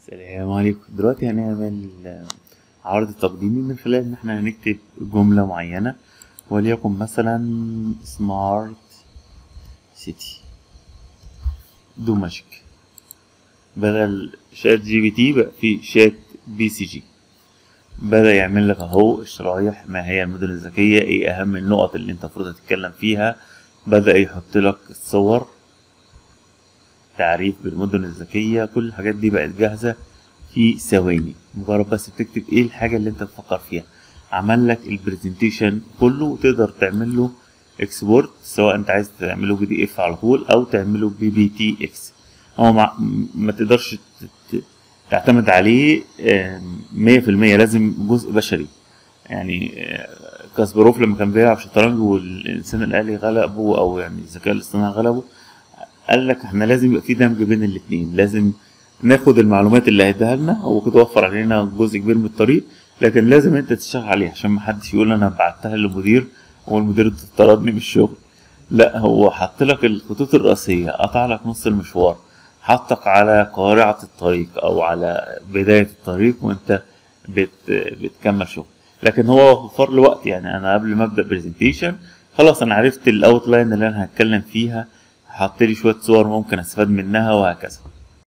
السلام عليكم دلوقتي هنعمل آه، عرض تقديمي من خلال ان احنا هنكتب جملة معينة وليكن مثلا سمارت سيتي دو ماجيك بدل شات جي بي تي بقى في شات بي سي جي بدأ يعمل لك اهو الشرايح ما هي المدن الذكية ايه اهم النقط اللي انت المفروض تتكلم فيها بدأ يحط لك الصور تعريف بالمدن الذكية كل الحاجات دي بقت جاهزة في ثواني مجرد بس بتكتب ايه الحاجة اللي انت بتفكر فيها عمل لك البرزنتيشن كله وتقدر تعمل له اكسبورت سواء انت عايز تعمله بي دي اف على طول او تعمله بي بي تي اكس هو مع ما تقدرش ت- ت- تعتمد عليه مية في المية لازم جزء بشري يعني آه، كاسباروف لما كان بيلعب شطرنج والإنسان الآلي غلبه أو يعني الذكاء الاصطناعي غلبه قال لك احنا لازم يبقى في دمج بين الاتنين لازم ناخد المعلومات اللي هيديها لنا هو كده وفر علينا جزء كبير من الطريق لكن لازم انت تشتغل عليه عشان ما حدش يقول انا بعتها للمدير والمدير طردني من الشغل لا هو حط لك الخطوط الرئيسية قطع لك نص المشوار حطك على قارعة الطريق او على بداية الطريق وانت بت بتكمل شغل لكن هو وفر لي وقت يعني انا قبل ما ابدا برزنتيشن خلاص انا عرفت الاوتلاين اللي انا هتكلم فيها حط لي شويه صور ممكن استفاد منها وهكذا